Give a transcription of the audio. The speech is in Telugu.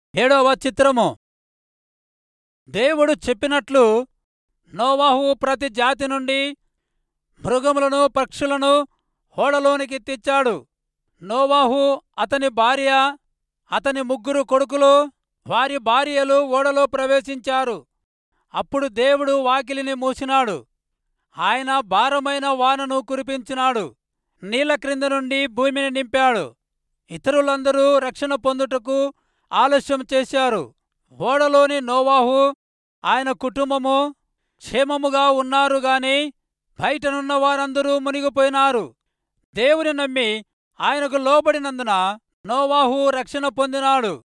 ఏడవ చిత్రము దేవుడు చెప్పినట్లు నోవాహు ప్రతి జాతి నుండి మృగములను పక్షులను ఓడలోనికి తెచ్చాడు నోవాహు అతని భార్య అతని ముగ్గురు కొడుకులు వారి భార్యలు ఓడలో ప్రవేశించారు అప్పుడు దేవుడు వాకిలిని మూసినాడు ఆయన భారమైన వానను కురిపించినాడు నీళ్ల క్రింద నుండి భూమిని నింపాడు ఇతరులందరూ రక్షణ పొందుటకు ఆలస్యం చేశారు ఓడలోని నోవాహు ఆయన కుటుంబము క్షేమముగా ఉన్నారు గాని బయటనున్న వారందరూ మునిగిపోయినారు దేవుని నమ్మి ఆయనకు లోబడినందున నోవాహు రక్షణ పొందినాడు